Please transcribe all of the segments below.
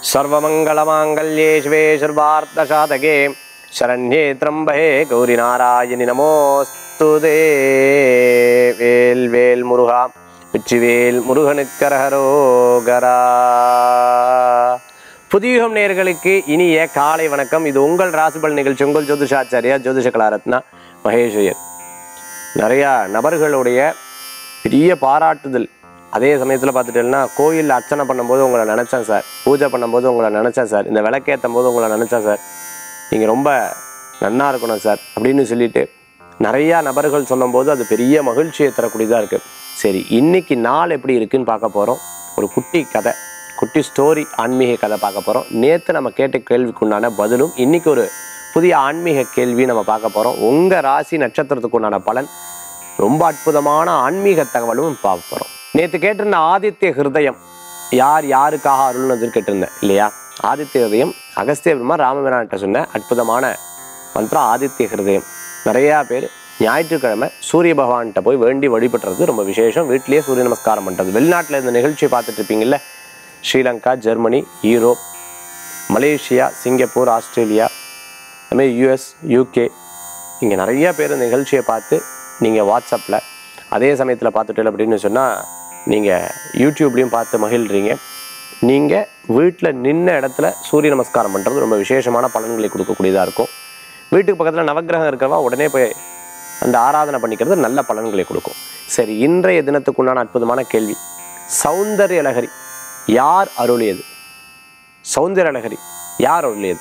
सर्वमङ्गलमाङ्गल्ये शिवे सर्वार्थसाधके शरण्ये त्र्यम्बहे गौरिनारायणि நமோஸ்து வேல் வேல் முருகா வெற்றிவேல் முருகனுக்கரகரோகரா புதியுகம் நேயர்களுக்கு இனிய காலை வணக்கம் இது உங்கள் ராசிபல் நிகழ்ச்சி உங்கள் ஜோதிஷாச்சாரியா ஜோதிஷ கலாரத்னா மகேஷயர் நிறையா நபர்களுடைய பெரிய பாராட்டுதல் அதே சமயத்தில் பார்த்துட்டேன்னா கோயிலில் அர்ச்சனை பண்ணும்போது உங்களை நினச்சேன் சார் பூஜை பண்ணும்போது உங்களை நினச்சேன் சார் இந்த விளக்கேற்றும் போது உங்களை நினச்சேன் சார் நீங்கள் ரொம்ப நன்னா இருக்கணும் சார் அப்படின்னு சொல்லிட்டு நிறையா நபர்கள் சொன்னபோது அது பெரிய மகிழ்ச்சியை தரக்கூடியதாக இருக்குது சரி இன்னைக்கு நாள் எப்படி இருக்குன்னு பார்க்க போகிறோம் ஒரு குட்டி கதை குட்டி ஸ்டோரி ஆன்மீக கதை பார்க்க போகிறோம் நேற்று நம்ம கேட்ட கேள்விக்கு உண்டான பதிலும் இன்னைக்கு ஒரு புதிய ஆன்மீக கேள்வி நம்ம பார்க்க போகிறோம் உங்கள் ராசி நட்சத்திரத்துக்கு உண்டான பலன் ரொம்ப அற்புதமான ஆன்மீக தகவலும் பார்க்க போகிறோம் நேற்று கேட்டிருந்த ஆதித்ய ஹிருதயம் யார் யாருக்காக அருள்னது கேட்டிருந்தேன் இல்லையா ஆதித்ய ஹிருதயம் அகஸ்திய பிரம்மா ராமபிரான்கிட்ட சொன்ன அற்புதமான மந்திரம் ஆதித்ய ஹிருதயம் நிறையா பேர் ஞாயிற்றுக்கிழமை சூரிய பகவான்கிட்ட போய் வேண்டி வழிபடுறது ரொம்ப விசேஷம் வீட்டிலேயே சூரிய நமஸ்காரம் பண்ணுறது வெளிநாட்டில் இந்த நிகழ்ச்சியை பார்த்துட்டு இருப்பீங்கல்ல Sri Lanka Germany Europe Malaysia Singapore Australia அதுமாதிரி யூஎஸ் யூகே இங்கே நிறைய பேர் இந்த நிகழ்ச்சியை பார்த்து நீங்கள் வாட்ஸ்அப்பில் அதே சமயத்தில் பார்த்துட்டு அப்படின்னு சொன்னால் நீங்கள் யூடியூப்லேயும் பார்த்து மகிழ்றீங்க நீங்கள் வீட்டில் நின்ன இடத்துல சூரிய நமஸ்காரம் பண்ணுறது ரொம்ப விசேஷமான பலன்களை கொடுக்கக்கூடியதாக இருக்கும் வீட்டுக்கு பக்கத்தில் நவக்கிரகம் இருக்கிறவா உடனே போய் அந்த ஆராதனை பண்ணிக்கிறது நல்ல பலன்களை கொடுக்கும் சரி இன்றைய தினத்துக்குண்டான அற்புதமான கேள்வி சௌந்தர்ய லகரி யார் அருளியது சௌந்தர்ய லகரி யார் அருளியது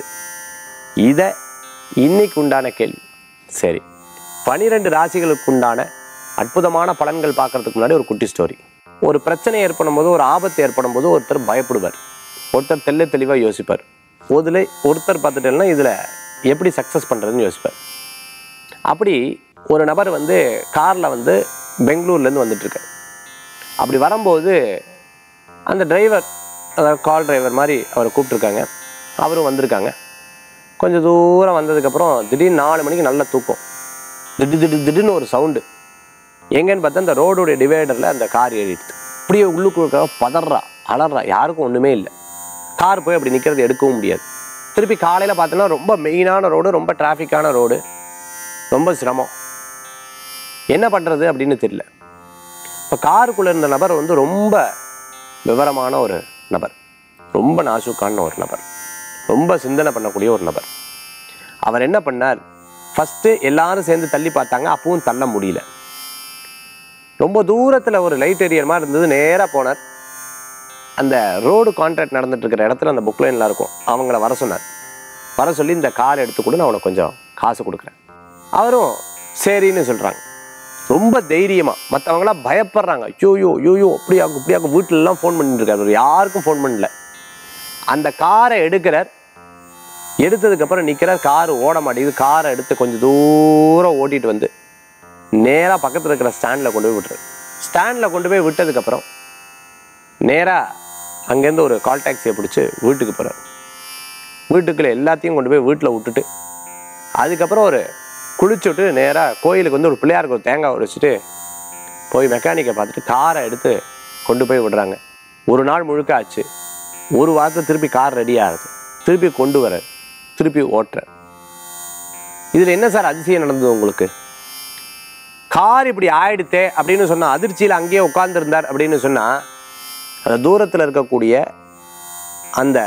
இதை இன்னைக்கு உண்டான கேள்வி சரி பனிரெண்டு ராசிகளுக்கு உண்டான அற்புதமான பலன்கள் பார்க்கறதுக்கு முன்னாடி ஒரு குட்டி ஸ்டோரி ஒரு பிரச்சனை ஏற்படும் போது ஒரு ஆபத்து ஏற்படும் போது ஒருத்தர் பயப்படுவார் ஒருத்தர் தெள்ள தெளிவாக யோசிப்பார் ஒருல ஒருத்தர் பார்த்துட்டேன்னா இதில் எப்படி சக்ஸஸ் பண்ணுறதுன்னு யோசிப்பார் அப்படி ஒரு நபர் வந்து காரில் வந்து பெங்களூர்லேருந்து வந்துட்டுருக்கார் அப்படி வரும்போது அந்த டிரைவர் அதாவது கால் டிரைவர் மாதிரி அவரை கூப்பிட்ருக்காங்க அவரும் வந்திருக்காங்க கொஞ்சம் தூரம் வந்ததுக்கப்புறம் திடீர்னு நாலு மணிக்கு நல்ல தூக்கம் திடு திடு திடுன்னு ஒரு சவுண்டு எங்கன்னு பார்த்தா அந்த ரோடுடைய டிவைடரில் அந்த கார் ஏறிடுது அப்படியே உள்ளுக்குள்ள பதறா அலறா யாருக்கும் ஒன்றுமே இல்லை கார் போய் அப்படி நிற்கிறது எடுக்கவும் முடியாது திருப்பி காலையில் பார்த்தோன்னா ரொம்ப மெயினான ரோடு ரொம்ப டிராஃபிக்கான ரோடு ரொம்ப சிரமம் என்ன பண்ணுறது அப்படின்னு தெரியல இப்போ காருக்குள்ளே இருந்த நபர் வந்து ரொம்ப விவரமான ஒரு நபர் ரொம்ப நாசுக்கான ஒரு நபர் ரொம்ப சிந்தனை பண்ணக்கூடிய ஒரு நபர் அவர் என்ன பண்ணார் ஃபஸ்ட்டு எல்லாரும் சேர்ந்து தள்ளி பார்த்தாங்க அப்பவும் தள்ள முடியல ரொம்ப தூரத்தில் ஒரு லைட் எரியர் மாதிரி இருந்தது நேராக போனார் அந்த ரோடு கான்ட்ராக்ட் நடந்துட்டு இருக்கிற இடத்துல அந்த புக் லைன்லாம் இருக்கும் அவங்கள வர சொன்னார் வர சொல்லி இந்த கார் எடுத்து கூட நான் உனக்கு கொஞ்சம் காசு கொடுக்குறேன் அவரும் சரின்னு சொல்கிறாங்க ரொம்ப தைரியமாக மற்றவங்களாம் பயப்படுறாங்க ஐயோயோ ஐயோயோ அப்படியாக்கும் இப்படியாக்கும் வீட்டிலலாம் ஃபோன் பண்ணிட்டு இருக்காரு அவர் யாருக்கும் ஃபோன் பண்ணல அந்த காரை எடுக்கிறார் எடுத்ததுக்கப்புறம் நிற்கிறார் கார் ஓட மாட்டேங்குது காரை எடுத்து கொஞ்சம் தூரம் ஓட்டிட்டு வந்து நேராக பக்கத்தில் இருக்கிற ஸ்டாண்டில் கொண்டு போய் விட்டுரு ஸ்டாண்டில் கொண்டு போய் விட்டதுக்கப்புறம் நேராக அங்கேருந்து ஒரு கால் டாக்ஸியை பிடிச்சி வீட்டுக்கு போகிறார் வீட்டுக்குள்ள எல்லாத்தையும் கொண்டு போய் வீட்டில் விட்டுட்டு அதுக்கப்புறம் ஒரு குளிச்சுட்டு நேராக கோயிலுக்கு வந்து ஒரு பிள்ளையாருக்கு ஒரு தேங்காய் உடைச்சிட்டு போய் மெக்கானிக்கை பார்த்துட்டு காரை எடுத்து கொண்டு போய் விடுறாங்க ஒரு நாள் முழுக்க ஆச்சு ஒரு வாரத்தை திருப்பி கார் ரெடி ஆகுது திருப்பி கொண்டு வர திருப்பி ஓட்டுற இதில் என்ன சார் அதிசயம் நடந்தது உங்களுக்கு கார் இப்படி ஆயிடுத்தே அப்படின்னு சொன்னா அதிர்ச்சியில் அங்கேயே உட்கார்ந்துருந்தார் அப்படின்னு சொன்னா அந்த தூரத்தில் இருக்கக்கூடிய அந்த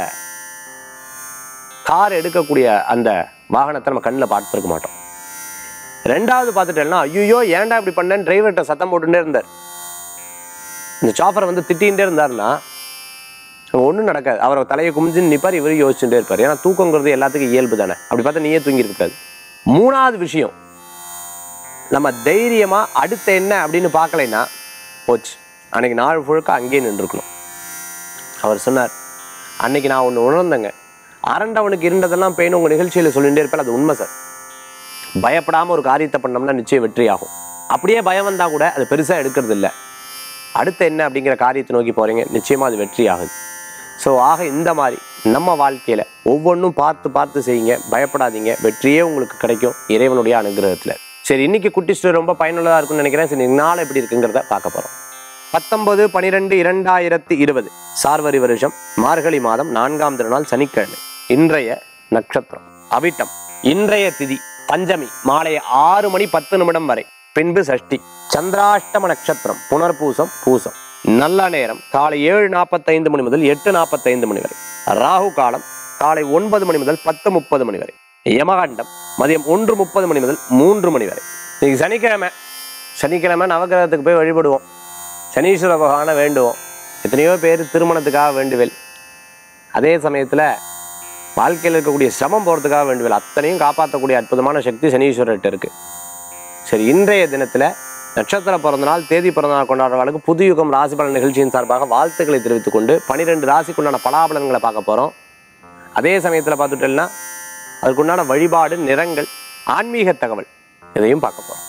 கார் எடுக்கக்கூடிய அந்த வாகனத்தை நம்ம கண்ணில் பார்த்துருக்க மாட்டோம் ரெண்டாவது பார்த்துட்டேன்னா ஐயோ ஏன்டா இப்படி பண்ணேன்னு டிரைவர்கிட்ட சத்தம் போட்டுட்டே இருந்தார் இந்த சாஃபரை வந்து திட்டிகிட்டே இருந்தாருன்னா ஒன்றும் நடக்காது அவரை தலையை குமிஞ்சு நிற்பார் இவரு யோசிச்சுட்டே இருப்பார் ஏன்னா தூக்கங்கிறது எல்லாத்துக்கும் இயல்பு தானே அப்படி பார்த்தா நீயே தூங்கி இருக்கக்கூடாது மூணாவது விஷயம் நம்ம தைரியமா அடுத்த என்ன அப்படின்னு பார்க்கலைன்னா போச்சு அன்னைக்கு நாள் முழுக்க அங்கேயே நின்றுருக்கணும் அவர் சொன்னார் அன்னைக்கு நான் ஒன்று உணர்ந்தேங்க அரண்டவனுக்கு இருந்ததெல்லாம் பெயின் உங்கள் நிகழ்ச்சியில் சொல்லிகிட்டே இருப்பேன் அது உண்மை சார் பயப்படாமல் ஒரு காரியத்தை பண்ணோம்னா நிச்சயம் வெற்றி ஆகும் அப்படியே பயம் வந்தால் கூட அது பெருசாக எடுக்கிறது இல்லை அடுத்து என்ன அப்படிங்கிற காரியத்தை நோக்கி போகிறீங்க நிச்சயமாக அது வெற்றி ஆகுது ஸோ ஆக இந்த மாதிரி நம்ம வாழ்க்கையில் ஒவ்வொன்றும் பார்த்து பார்த்து செய்யுங்க பயப்படாதீங்க வெற்றியே உங்களுக்கு கிடைக்கும் இறைவனுடைய அனுகிரகத்தில் சரி இன்னைக்கு குட்டி ஸ்டோரி ரொம்ப பயனுள்ளதாக இருக்கும்னு நினைக்கிறேன் சரி நாளை எப்படி இருக்குங்கிறத பார்க்க போகிறோம் பத்தொன்பது பனிரெண்டு இரண்டாயிரத்தி இருபது சார்வரி வருஷம் மார்கழி மாதம் நான்காம் திருநாள் சனிக்கிழமை இன்றைய நட்சத்திரம் அவிட்டம் இன்றைய திதி பஞ்சமி மாலை ஆறு மணி பத்து நிமிடம் வரை பின்பு சஷ்டி சந்திராஷ்டம நட்சத்திரம் புனர்பூசம் பூசம் நல்ல நேரம் காலை ஏழு நாற்பத்தைந்து மணி முதல் எட்டு நாற்பத்தைந்து மணி வரை ராகு காலம் காலை ஒன்பது மணி முதல் பத்து முப்பது மணி வரை யமகண்டம் மதியம் ஒன்று முப்பது மணி முதல் மூன்று மணி வரை இன்னைக்கு சனிக்கிழமை சனிக்கிழமை நவகிரகத்துக்கு போய் வழிபடுவோம் சனீஸ்வர பகவானை வேண்டுவோம் எத்தனையோ பேர் திருமணத்துக்காக வேண்டுவேல் அதே சமயத்தில் வாழ்க்கையில் இருக்கக்கூடிய சிரமம் போகிறதுக்காக வேண்டுவேல் அத்தனையும் காப்பாற்றக்கூடிய அற்புதமான சக்தி சனீஸ்வரர்கிட்ட இருக்கு சரி இன்றைய தினத்தில் நட்சத்திர பிறந்த நாள் தேதி பிறந்த நாள் கொண்டாடுறவர்களுக்கு புது யுகம் ராசி பலன் நிகழ்ச்சியின் சார்பாக வாழ்த்துக்களை தெரிவித்துக் கொண்டு பனிரெண்டு ராசிக்குண்டான பலாபலன்களை பார்க்க போகிறோம் அதே சமயத்தில் பார்த்துட்டோம்னா அதுக்குண்டான வழிபாடு நிறங்கள் ஆன்மீக தகவல் இதையும் பார்க்க போகிறோம்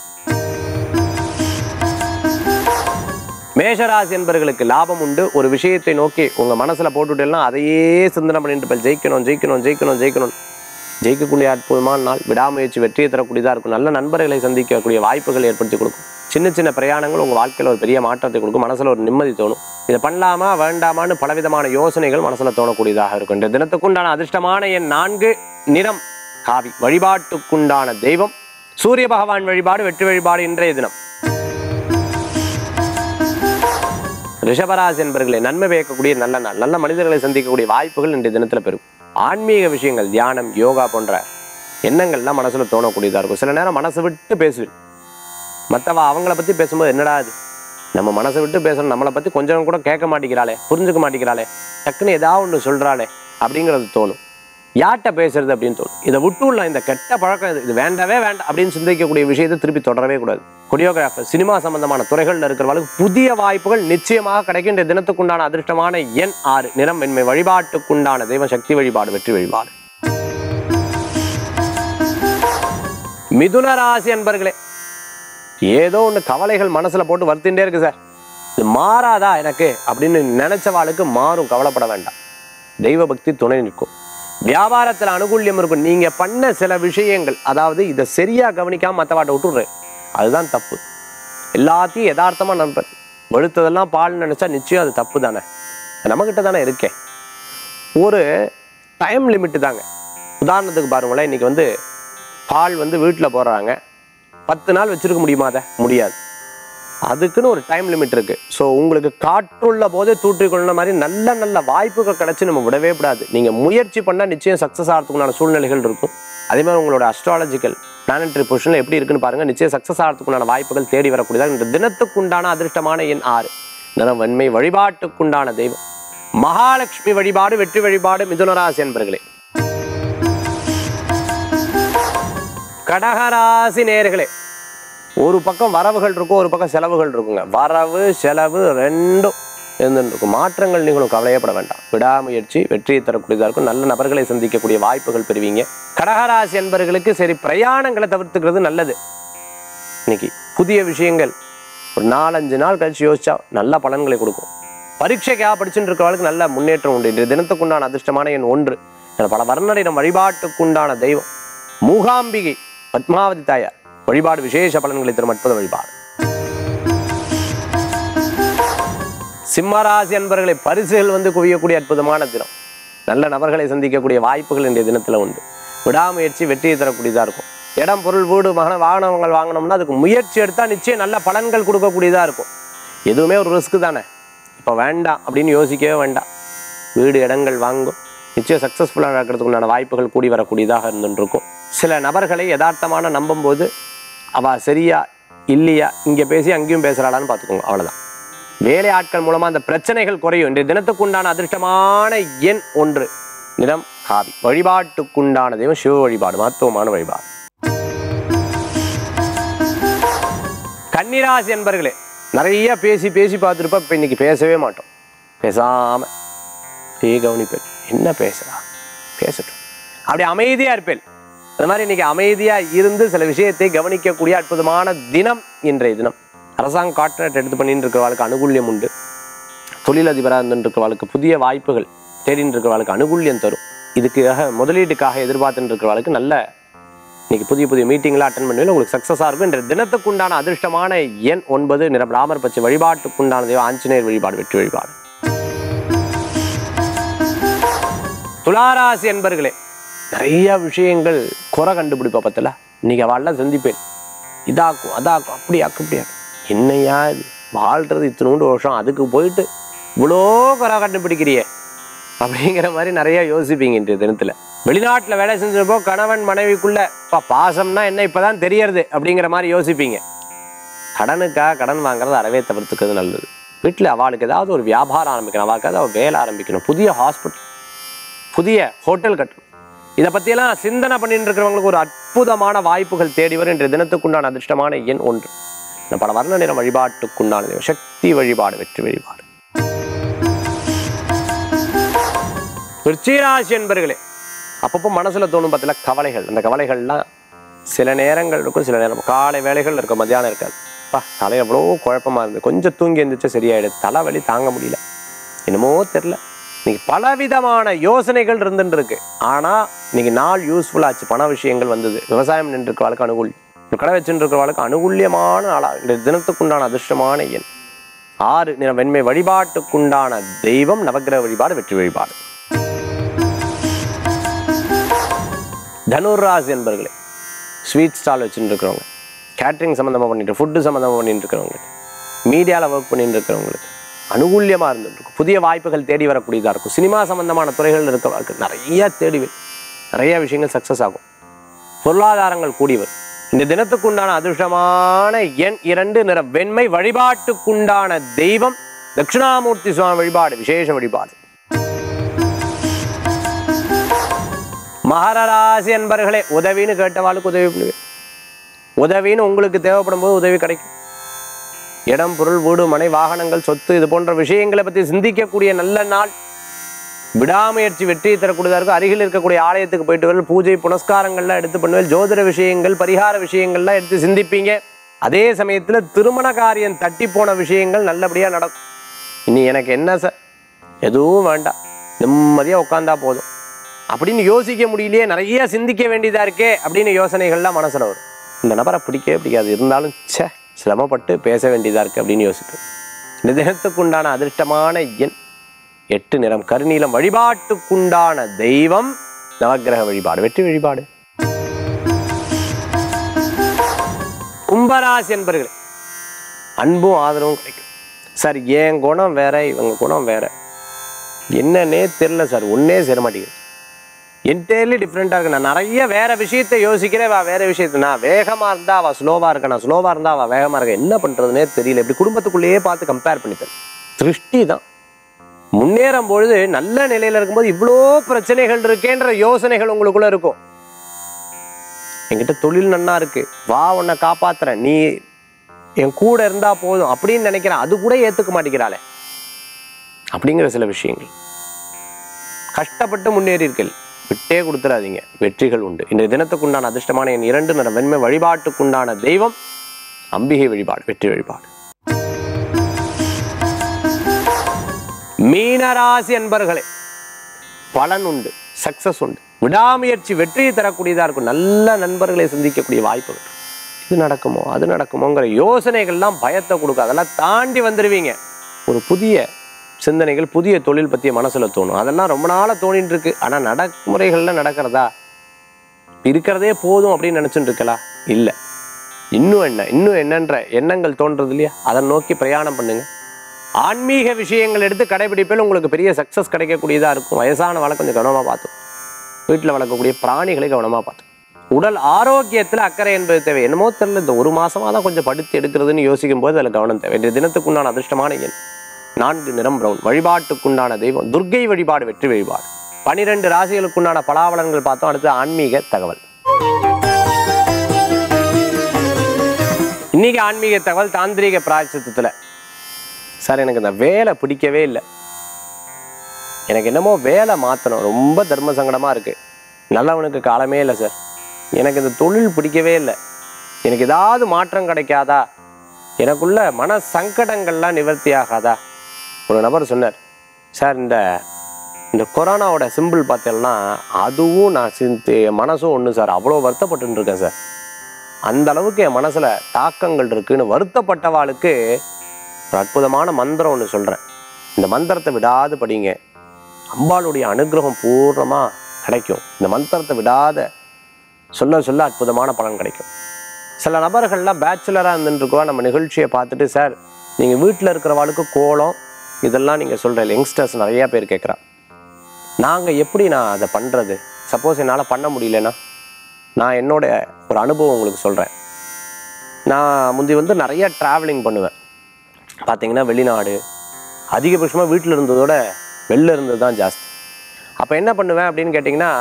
மேஷராசி என்பவர்களுக்கு லாபம் உண்டு ஒரு விஷயத்தை நோக்கி உங்க மனசுல போட்டுட்டேன்னா அதையே சிந்தனை பண்ணிட்டு இருப்பேன். ஜெயிக்கணும் ஜெயிக்கணும் ஜெயிக்கணும் ஜெயிக்கணும் ஜெயிக்கக்கூடிய அற்புதமான நாள் விடாமுயற்சி வெற்றியை தரக்கூடியதா இருக்கும் நல்ல நண்பர்களை சந்திக்கக்கூடிய வாய்ப்புகள் ஏற்படுத்தி கொடுக்கும் சின்ன சின்ன பிரயாணங்கள் உங்க வாழ்க்கையில ஒரு பெரிய மாற்றத்தை கொடுக்கும் மனசுல ஒரு நிம்மதி தோணும் இதை பண்ணலாமா வேண்டாமான்னு பலவிதமான யோசனைகள் மனசுல தோணக்கூடியதாக இருக்கும் இந்த தினத்துக்குண்டான அதிர்ஷ்டமான என் நான்கு நிறம் காவி வழிபாட்டுக்குண்டான தெய்வம் சூரிய பகவான் வழிபாடு வெற்றி வழிபாடு இன்றைய தினம் ரிஷபராசி என்பர்களே நன்மை பயக்கக்கூடிய நல்ல நாள் நல்ல மனிதர்களை சந்திக்கக்கூடிய வாய்ப்புகள் இன்றைய தினத்தில் பெறும் ஆன்மீக விஷயங்கள் தியானம் யோகா போன்ற எண்ணங்கள்லாம் மனசுல தோணக்கூடியதா இருக்கும் சில நேரம் மனசு விட்டு பேசுவேன் மற்றவ அவங்கள பத்தி பேசும்போது என்னடா இது நம்ம மனசை விட்டு பேசணும் நம்மளை பத்தி கொஞ்சம் கூட கேட்க மாட்டேங்கிறாளே புரிஞ்சுக்க மாட்டேங்கிறாளே டக்குன்னு ஏதாவது ஒன்று சொல்றாளே அப்படிங்கிறது தோணும் யார்கிட்ட பேசுறது அப்படின்னு தோணும் இதை விட்டுள்ள இந்த கெட்ட பழக்கம் இது இது வேண்டவே வேண்டாம் அப்படின்னு சிந்திக்கக்கூடிய விஷயத்தை திருப்பி தொடரவே கூடாது கொரியோகிராஃபர் சினிமா சம்பந்தமான துறைகளில் இருக்கிறவங்களுக்கு புதிய வாய்ப்புகள் நிச்சயமாக கிடைக்கும் இந்த தினத்துக்குண்டான அதிர்ஷ்டமான எண் ஆறு நிறம் வெண்மை வழிபாட்டுக்குண்டான தெய்வ சக்தி வழிபாடு வெற்றி வழிபாடு மிதுன ராசி அன்பர்களே ஏதோ ஒன்று கவலைகள் மனசுல போட்டு வருத்தின்றே இருக்கு சார் இது மாறாதா எனக்கு அப்படின்னு நினைச்சவாளுக்கு மாறும் கவலைப்பட வேண்டாம் தெய்வ பக்தி துணை நிற்கும் வியாபாரத்தில் அனுகூல்யம் இருக்கும் நீங்க பண்ண சில விஷயங்கள் அதாவது இதை சரியா கவனிக்காம மற்றவாட்ட விட்டுடுறேன் அதுதான் தப்பு எல்லாத்தையும் யதார்த்தமா நண்பர் வெளுத்ததெல்லாம் பால் நினைச்சா நிச்சயம் அது தப்பு தானே நம்மகிட்ட தானே இருக்கேன் ஒரு டைம் லிமிட்டு தாங்க உதாரணத்துக்கு பாருங்களேன் இன்னைக்கு வந்து பால் வந்து வீட்டில் போடுறாங்க பத்து நாள் வச்சிருக்க முடியுமா அதை முடியாது அதுக்குன்னு ஒரு டைம் லிமிட் இருக்கு ஸோ உங்களுக்கு காற்றுள்ள போதே தூற்றிக்கொள்ள மாதிரி நல்ல நல்ல வாய்ப்புகள் கிடைச்சு நம்ம விடவே கூடாது நீங்க முயற்சி பண்ணா நிச்சயம் சக்ஸஸ் ஆகிறதுக்குண்டான சூழ்நிலைகள் இருக்கும் அதே மாதிரி உங்களோட அஸ்ட்ராலஜிக்கல் பிளானட்டரி பொசிஷன்ல எப்படி இருக்குன்னு பாருங்க நிச்சயம் சக்ஸஸ் ஆகிறதுக்குண்டான வாய்ப்புகள் தேடி வரக்கூடியதாக இந்த தினத்துக்குண்டான அதிர்ஷ்டமான எண் ஆறு நிறம் வெண்மை வழிபாட்டுக்குண்டான தெய்வம் மகாலட்சுமி வழிபாடு வெற்றி வழிபாடு மிதுனராசி என்பர்களே கடகராசி நேர்களே ஒரு பக்கம் வரவுகள் இருக்கும் ஒரு பக்கம் செலவுகள் இருக்குங்க வரவு செலவு ரெண்டும் இருந்துட்டு இருக்கும் மாற்றங்கள் நீங்களும் கவலையப்பட வேண்டாம் விடாமுயற்சி வெற்றியை தரக்கூடியதாக இருக்கும் நல்ல நபர்களை சந்திக்கக்கூடிய வாய்ப்புகள் பெறுவீங்க கடகராசி என்பர்களுக்கு சரி பிரயாணங்களை தவிர்த்துக்கிறது நல்லது இன்னைக்கு புதிய விஷயங்கள் ஒரு நாலஞ்சு நாள் கழிச்சு யோசிச்சா நல்ல பலன்களை கொடுக்கும் பரீட்சைக்காக படிச்சுட்டு இருக்கிறவங்களுக்கு நல்ல முன்னேற்றம் உண்டு இன்றைய தினத்துக்குண்டான அதிர்ஷ்டமான எண் ஒன்று என பல வர்ணரிடம் வழிபாட்டுக்குண்டான தெய்வம் மூகாம்பிகை பத்மாவதி தாயார் வழிபாடு விசேஷ பலன்களை தரும் அற்புத வழிபாடு சிம்மராசி அன்பர்களை பரிசுகள் வந்து குவியக்கூடிய அற்புதமான தினம் நல்ல நபர்களை சந்திக்கக்கூடிய வாய்ப்புகள் இன்றைய தினத்துல உண்டு விடாமுயற்சி வெற்றியை தரக்கூடியதா இருக்கும் இடம் பொருள் வீடு மகன வாகனங்கள் வாங்கினோம்னா அதுக்கு முயற்சி எடுத்தா நிச்சயம் நல்ல பலன்கள் கொடுக்கக்கூடியதா இருக்கும் எதுவுமே ஒரு ரிஸ்க் தானே இப்போ வேண்டாம் அப்படின்னு யோசிக்கவே வேண்டாம் வீடு இடங்கள் வாங்கும் நிச்சயம் சக்ஸஸ்ஃபுல்லாக நடக்கிறதுக்கு உண்டான வாய்ப்புகள் கூடி வரக்கூடியதாக இருந்துட்டு இருக்கும் சில நபர்களை யதார்த்தமான நம்பும்போது அவ சரியா இல்லையா இங்கே பேசி அங்கேயும் பேசுகிறாளான்னு பார்த்துக்கோங்க அவ்வளவுதான் வேலை ஆட்கள் மூலமா அந்த பிரச்சனைகள் குறையும் இன்றைய தினத்துக்குண்டான அதிர்ஷ்டமான எண் ஒன்று நிறம் காவி வழிபாட்டுக்குண்டான தெய்வம் சிவ வழிபாடு மகத்துவமான வழிபாடு கன்னிராசி என்பர்களே நிறைய பேசி பேசி பார்த்துருப்ப இப்போ இன்னைக்கு பேசவே மாட்டோம் பேசாம அப்படியே கவனிப்பேன் என்ன பேசுறா பேசட்டும் அப்படி அமைதியா இருப்பேன் அது மாதிரி இன்னைக்கு அமைதியா இருந்து சில விஷயத்தை கவனிக்கக்கூடிய அற்புதமான தினம் இன்றைய தினம் அரசாங்க கான்ட்ராக்ட் எடுத்து பண்ணிட்டு இருக்கிறவர்களுக்கு அனுகூல்யம் உண்டு தொழிலதிபராக இருந்துட்டு இருக்கிறவர்களுக்கு புதிய வாய்ப்புகள் தேடிட்டு இருக்கிறவர்களுக்கு அனுகூல்யம் தரும் இதுக்காக முதலீட்டுக்காக எதிர்பார்த்துட்டு இருக்கிறவர்களுக்கு நல்ல இன்னைக்கு புதிய புதிய மீட்டிங்லாம் அட்டன் பண்ணுவேன் உங்களுக்கு சக்ஸஸாக இருக்கும் இன்றைய தினத்துக்குண்டான அதிர்ஷ்டமான எண் ஒன்பது நிறம் ராமர் பச்சை வழிபாட்டுக்குண்டான தெய்வம் ஆஞ்சநேயர் வழிபாடு வெற்றி வழிபாடு துளாராசி என்பர்களே நிறைய விஷயங்கள் குறை கண்டுபிடிப்பா பத்தல இன்னைக்கு அவள்லாம் சந்திப்பேன் இதாக்கும் அதாக்கும் அப்படி ஆக்கும் இப்படி ஆக்கும் என்னையா இது வாழ்றது இத்தினூண்டு வருஷம் அதுக்கு போயிட்டு இவ்வளோ குறை கண்டுபிடிக்கிறியே அப்படிங்கிற மாதிரி நிறைய யோசிப்பீங்க இன்றைய தினத்தில் வெளிநாட்டில் வேலை செஞ்சப்போ கணவன் மனைவிக்குள்ள "பா, பாசம்னா என்ன இப்பதான் தெரியறது அப்படிங்கிற மாதிரி யோசிப்பீங்க கடனுக்காக கடன் வாங்குறது அறவே தவிர்த்துக்கிறது நல்லது வீட்டில் அவளுக்கு ஏதாவது ஒரு வியாபாரம் ஆரம்பிக்கணும் அவளுக்கு ஏதாவது வேலை ஆரம்பிக்கணும் புதிய ஹாஸ்பிட்டல் புதிய ஹோட்டல் கட்டணும் இதை பற்றியெல்லாம் சிந்தனை பண்ணிட்டு இருக்கிறவங்களுக்கு ஒரு அற்புதமான வாய்ப்புகள் தேடி வரும் இன்றைய தினத்துக்குண்டான அதிர்ஷ்டமான எண் ஒன்று இந்த பல வர்ண நிறம் வழிபாட்டுக்குண்டான தெய்வம். சக்தி வழிபாடு வெற்றி வழிபாடு விருச்சிகராசி என்பர்களே அப்பப்போ மனசுல தோணும் பார்த்தீங்களா கவலைகள் அந்த கவலைகள்லாம் சில நேரங்கள் இருக்கும் சில நேரம் காலை வேலைகள் இருக்கும் மத்தியானம் இருக்காது பா தலை எவ்வளோ குழப்பமா இருந்து கொஞ்சம் தூங்கி எந்திரிச்சா சரியாயிடுது தலைவலி தாங்க முடியல என்னமோ தெரில இன்னைக்கு பலவிதமான யோசனைகள் இருந்துட்டு இருக்கு ஆனா இன்னைக்கு நாள் யூஸ்ஃபுல் ஆச்சு பண விஷயங்கள் வந்தது விவசாயம் நின்று இருக்கிறவளுக்கு அனுகூல் ஒரு கடை வச்சுட்டு இருக்கிறவளுக்கு அனுகூல்யமான நாளா இந்த தினத்துக்குண்டான அதிர்ஷ்டமான எண் ஆறு நிற வெண்மை வழிபாட்டுக்குண்டான தெய்வம் நவக்கிரக வழிபாடு வெற்றி வழிபாடு தனுராசி என்பர்களே ஸ்வீட் ஸ்டால் வச்சுட்டு இருக்கிறவங்க கேட்ரிங் சம்மந்தமாக பண்ணிட்டு ஃபுட்டு சம்மந்தமாக பண்ணிட்டு இருக்கிறவங்களுக்கு மீடியாவில் ஒர்க் பண்ணிட்டு இருக்கிறவங்களுக்கு அனுகூல்யமாக இருந்துட்டு இருக்கும் புதிய வாய்ப்புகள் தேடி வரக்கூடியதாக இருக்கும் சினிமா சம்பந்தமான துறைகள் இருக்கிறவங்களுக்கு நிறைய தேடி வரும். நிறைய விஷயங்கள் சக்ஸஸ் ஆகும் பொருளாதாரங்கள் கூடி வரும் இந்த தினத்துக்குண்டான அதிர்ஷ்டமான எண் இரண்டு நிற வெண்மை வழிபாட்டுக்குண்டான தெய்வம் தட்சிணாமூர்த்தி சுவாமி வழிபாடு விசேஷ வழிபாடு மகர ராசி அன்பர்களே உதவின்னு கேட்டவாளுக்கு உதவி பண்ணுவேன் உதவின்னு உங்களுக்கு தேவைப்படும் போது உதவி கிடைக்கும் இடம் பொருள் வீடு மனை வாகனங்கள் சொத்து இது போன்ற விஷயங்களை பற்றி சிந்திக்கக்கூடிய நல்ல நாள் விடாமுயற்சி வெற்றியை தரக்கூடியதாக இருக்கும் அருகில் இருக்கக்கூடிய ஆலயத்துக்கு போயிட்டு வரல் பூஜை புனஸ்காரங்கள்லாம் எடுத்து பண்ணுவேன் ஜோதிட விஷயங்கள் பரிகார விஷயங்கள்லாம் எடுத்து சிந்திப்பீங்க அதே சமயத்தில் திருமண காரியம் தட்டி போன விஷயங்கள் நல்லபடியாக நடக்கும் இனி எனக்கு என்ன சார் எதுவும் வேண்டாம் நிம்மதியாக உட்காந்தா போதும் அப்படின்னு யோசிக்க முடியலையே நிறைய சிந்திக்க வேண்டியதாக இருக்கே அப்படின்னு யோசனைகள்லாம் மனசில் வரும் இந்த நபரை பிடிக்கவே பிடிக்காது இருந்தாலும் ச்சே சிரமப்பட்டு பேச வேண்டியதாக இருக்குது அப்படின்னு யோசிப்பேன் இந்த தினத்துக்குண்டான அதிர்ஷ்டமான எண் எட்டு நிறம் கருநீலம் வழிபாட்டுக்குண்டான தெய்வம் நவக்கிரக வழிபாடு வெற்றி வழிபாடு கும்பராசி என்பர்களே அன்பும் ஆதரவும் கிடைக்கும் சார் என் குணம் வேற இவங்க குணம் வேற என்னன்னே தெரில சார் ஒன்னே சேர மாட்டேங்குது என்டையர்லி டிஃப்ரெண்ட்டாக இருக்கு நான் நிறைய வேற விஷயத்தை யோசிக்கிறேன் வா வேற விஷயத்தை நான் வேகமாக இருந்தா அவள் ஸ்லோவாக இருக்கா நான் ஸ்லோவாக இருந்தா அவள் வேகமாக இருக்கா என்ன பண்ணுறதுனே தெரியல இப்படி குடும்பத்துக்குள்ளேயே பார்த்து கம்பேர் பண்ணிப்பேன் திருஷ்டி தான் முன்னேறும் பொழுது நல்ல நிலையில இருக்கும்போது இவ்வளோ பிரச்சனைகள் இருக்கேன்ற யோசனைகள் உங்களுக்குள்ள இருக்கும் என்கிட்ட தொழில் நன்னா இருக்கு வா உன்னை காப்பாத்துறேன் நீ என் கூட இருந்தா போதும் அப்படின்னு நினைக்கிறேன் அது கூட ஏத்துக்க மாட்டேங்கிறாளே அப்படிங்கிற சில விஷயங்கள் கஷ்டப்பட்டு முன்னேறீர்கள் விட்டே கொடுத்துடாதீங்க வெற்றிகள் உண்டு இன்றைய தினத்துக்குண்டான அதிர்ஷ்டமான என் இரண்டு நிற வெண்மை வழிபாட்டுக்குண்டான தெய்வம் அம்பிகை வழிபாடு வெற்றி வழிபாடு மீனராசி அன்பர்களே பலன் உண்டு சக்சஸ் உண்டு விடாமுயற்சி வெற்றியை தரக்கூடியதா இருக்கும் நல்ல நண்பர்களை சந்திக்கக்கூடிய வாய்ப்புகள் இது நடக்குமோ அது நடக்குமோங்கிற யோசனைகள்லாம் பயத்தை கொடுக்கும் அதெல்லாம் தாண்டி வந்துடுவீங்க ஒரு புதிய சிந்தனைகள் புதிய தொழில் பற்றிய மனசுல தோணும் அதெல்லாம் ரொம்ப நாளாக தோணிட்டு இருக்கு ஆனால் நடைமுறைகள்ல நடக்கிறதா இருக்கிறதே போதும் அப்படின்னு நினச்சிட்டு இருக்கலாம் இல்லை இன்னும் என்ன இன்னும் என்னன்ற எண்ணங்கள் தோன்றது இல்லையா அதை நோக்கி பிரயாணம் பண்ணுங்க ஆன்மீக விஷயங்கள் எடுத்து கடைபிடிப்பில் உங்களுக்கு பெரிய சக்ஸஸ் கிடைக்கக்கூடியதாக இருக்கும் வயசானவளை கொஞ்சம் கவனமாக பார்த்தோம் வீட்டில் வளர்க்கக்கூடிய பிராணிகளை கவனமாக பார்த்தோம் உடல் ஆரோக்கியத்தில் அக்கறை என்பது தேவை என்னமோ தெரியல இந்த ஒரு மாசமா தான் கொஞ்சம் படுத்து எடுக்கிறதுன்னு யோசிக்கும் போது அதில் கவனம் தேவை இன்றைய தினத்துக்குண்டான அதிர்ஷ்டமான எண் நான்கு நிறம் பிரவுன் வழிபாட்டுக்குண்டான தெய்வம் துர்க்கை வழிபாடு வெற்றி வழிபாடு பனிரெண்டு ராசிகளுக்குண்டான பலாபலன்கள் பார்த்தோம் அடுத்து ஆன்மீக தகவல் இன்னைக்கு ஆன்மீக தகவல் தாந்திரீக பிராய்ச்சித்தத்தில் சார் எனக்கு இந்த வேலை பிடிக்கவே இல்லை எனக்கு என்னமோ வேலை மாற்றணும் ரொம்ப தர்ம சங்கடமாக இருக்குது நல்லவனுக்கு காலமே இல்லை சார் எனக்கு இந்த தொழில் பிடிக்கவே இல்லை எனக்கு ஏதாவது மாற்றம் கிடைக்காதா எனக்குள்ள மன சங்கடங்கள்லாம் நிவர்த்தி ஆகாதா ஒரு நபர் சொன்னார் சார் இந்த இந்த கொரோனாவோட சிம்பிள் பார்த்தீங்கன்னா அதுவும் நான் சிந்து என் மனசும் ஒன்று சார் அவ்வளோ வருத்தப்பட்டு இருக்கேன் சார் அந்த அளவுக்கு என் மனசில் தாக்கங்கள் இருக்குன்னு வருத்தப்பட்டவாளுக்கு ஒரு அற்புதமான மந்திரம் ஒன்று சொல்கிறேன் இந்த மந்திரத்தை விடாது படிங்க அம்பாளுடைய அனுகிரகம் பூர்ணமாக கிடைக்கும் இந்த மந்திரத்தை விடாத சொல்ல சொல்ல அற்புதமான பலன் கிடைக்கும் சில நபர்கள்லாம் பேச்சுலராக இருந்துருக்கோம் நம்ம நிகழ்ச்சியை பார்த்துட்டு சார் நீங்கள் வீட்டில் இருக்கிறவாளுக்கு கோலம் இதெல்லாம் நீங்கள் சொல்கிற யங்ஸ்டர்ஸ் நிறையா பேர் கேட்குறா நாங்கள் எப்படி நான் அதை பண்ணுறது சப்போஸ் என்னால் பண்ண முடியலன்னா நான் என்னோட ஒரு அனுபவம் உங்களுக்கு சொல்கிறேன் நான் முந்தி வந்து நிறைய ட்ராவலிங் பண்ணுவேன் பார்த்தீங்கன்னா வெளிநாடு அதிகபட்சமாக வீட்டில் இருந்ததோட வெளில இருந்தது தான் ஜாஸ்தி அப்போ என்ன பண்ணுவேன் அப்படின்னு கேட்டிங்கன்னா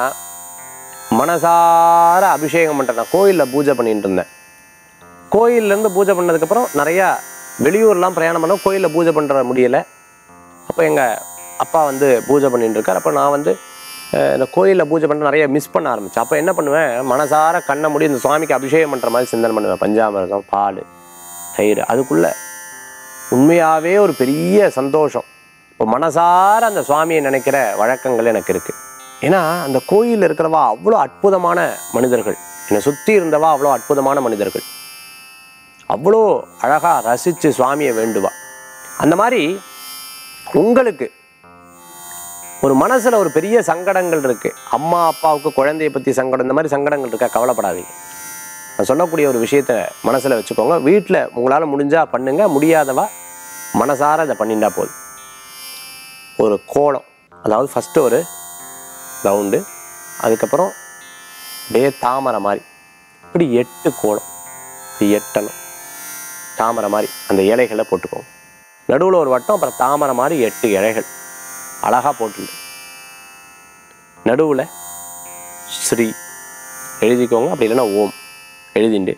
மனசார அபிஷேகம் பண்ணுறேன் நான் கோயிலில் பூஜை பண்ணிட்டு இருந்தேன் கோயில்லேருந்து பூஜை பண்ணதுக்கப்புறம் நிறையா வெளியூர்லாம் பிரயாணம் பண்ண கோயிலில் பூஜை பண்ணுற முடியலை அப்போ எங்கள் அப்பா வந்து பூஜை பண்ணிட்டு இருக்கார் அப்போ நான் வந்து அஹ், இந்த கோயிலில் பூஜை பண்ண நிறைய மிஸ் பண்ண ஆரம்பித்தேன் அப்போ என்ன பண்ணுவேன் மனசார கண்ணை மூடி இந்த சுவாமிக்கு அபிஷேகம் பண்ணுற மாதிரி சிந்தனை பண்ணுவேன் பஞ்சாமிரதம் பால் தயிர் அதுக்குள்ளே உண்மையாகவே ஒரு பெரிய சந்தோஷம் இப்போ மனசார அந்த சுவாமியை நினைக்கிற வழக்கங்கள் எனக்கு இருக்குது ஏன்னா அந்த கோயிலில் இருக்கிறவா அவ்வளோ அற்புதமான மனிதர்கள் என்னை சுற்றி இருந்தவா அவ்வளோ அற்புதமான மனிதர்கள் அவ்வளோ அழகாக ரசித்து சுவாமியை வேண்டுவா அந்த மாதிரி உங்களுக்கு ஒரு மனசுல ஒரு பெரிய சங்கடங்கள் இருக்கு அம்மா அப்பாவுக்கு குழந்தைய பத்தி சங்கடம் இந்த மாதிரி சங்கடங்கள் இருக்கா கவலைப்படாதீங்க நான் சொல்லக்கூடிய ஒரு விஷயத்த மனசுல வச்சுக்கோங்க வீட்டில் உங்களால முடிஞ்சா பண்ணுங்க முடியாதவா மனசார இதை பண்ணிட்டா போதும் ஒரு கோலம் அதாவது ஃபஸ்ட்டு ஒரு ரவுண்டு அதுக்கப்புறம் அப்படியே தாமரை மாதிரி இப்படி எட்டு கோலம் இப்படி எட்டணும் தாமரை மாதிரி அந்த இலைகளை போட்டுக்கோங்க நடுவில் ஒரு வட்டம் அப்புறம் தாமரை மாதிரி எட்டு இலைகள் அழகாக போட்டுண்டு நடுவில் ஸ்ரீ எழுதிக்கோங்க அப்படி இல்லைன்னா ஓம் எழுதிண்டு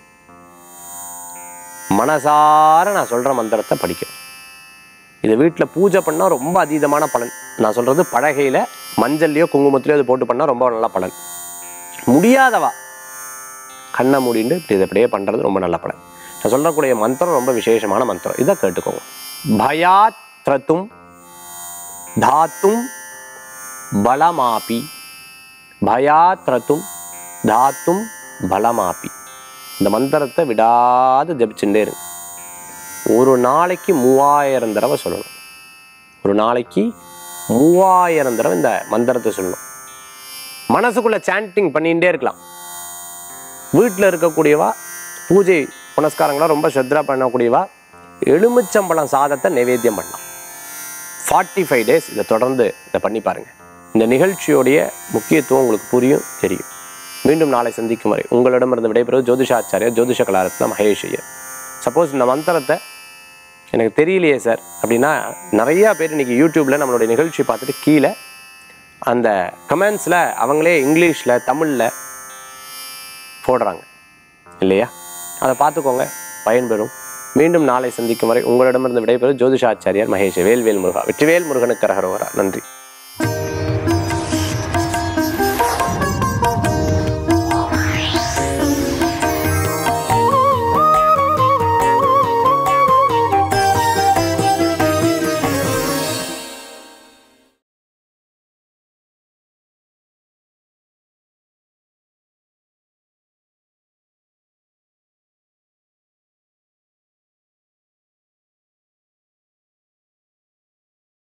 மனசார நான் சொல்கிற மந்திரத்தை படிக்கணும் இதை வீட்டில் பூஜை பண்ணால் ரொம்ப அதீதமான பலன் நான் சொல்கிறது பலகையில் மஞ்சள்லையோ குங்குமத்திலையோ இது போட்டு பண்ணால் ரொம்ப நல்ல பலன் முடியாதவா கண்ணை மூடிண்டு இப்படி இதை அப்படியே பண்ணுறது ரொம்ப நல்ல பலன் நான் சொல்லக்கூடிய மந்திரம் ரொம்ப விசேஷமான மந்திரம் இதை கேட்டுக்கோங்க பயாத் த்ரத்தும் தாத்தும் பலமாபி பயாத்ரத்தும் தாத்தும் பலமாபி இந்த மந்திரத்தை விடாது ஜபிச்சுட்டே இருங்க ஒரு நாளைக்கு மூவாயிரம் தடவை சொல்லணும் ஒரு நாளைக்கு மூவாயிரம் தடவை இந்த மந்திரத்தை சொல்லணும் மனசுக்குள்ள சாண்டிங் பண்ணிகிட்டே இருக்கலாம் வீட்டில் இருக்கக்கூடியவா பூஜை புனஸ்காரங்களாம் ரொம்ப ஸ்ரத்தா பண்ணக்கூடியவா எலுமிச்சம்பழம் சாதத்தை நைவேத்தியம் பண்ணலாம் ஃபார்ட்டி ஃபைவ் டேஸ் இதை தொடர்ந்து இதை பண்ணி பாருங்க இந்த நிகழ்ச்சியோடைய முக்கியத்துவம் உங்களுக்கு புரியும் தெரியும் மீண்டும் நாளை சந்திக்கும் வரை உங்களிடமிருந்து விடைபெறுவது ஜோதிஷாச்சாரியா ஜோதிஷ கலாரத்ன மகேஷ் ஐயர் சப்போஸ் இந்த மந்திரத்தை எனக்கு தெரியலையே சார் அப்படின்னா நிறையா பேர் இன்னைக்கு யூடியூப்பில் நம்மளுடைய நிகழ்ச்சி பார்த்துட்டு கீழே அந்த கமெண்ட்ஸில் அவங்களே இங்கிலீஷில் தமிழில் போடுறாங்க இல்லையா அதை பார்த்துக்கோங்க பயன்பெறும் மீண்டும் நாளை சந்திக்கும் வரை உங்களிடமிருந்து விடைபெறும் ஜோதிஷாச்சாரியார் மகேஷ் வேல்வேல் முருகா வெற்றிவேல் முருகனுக்கு கரகரோகரா நன்றி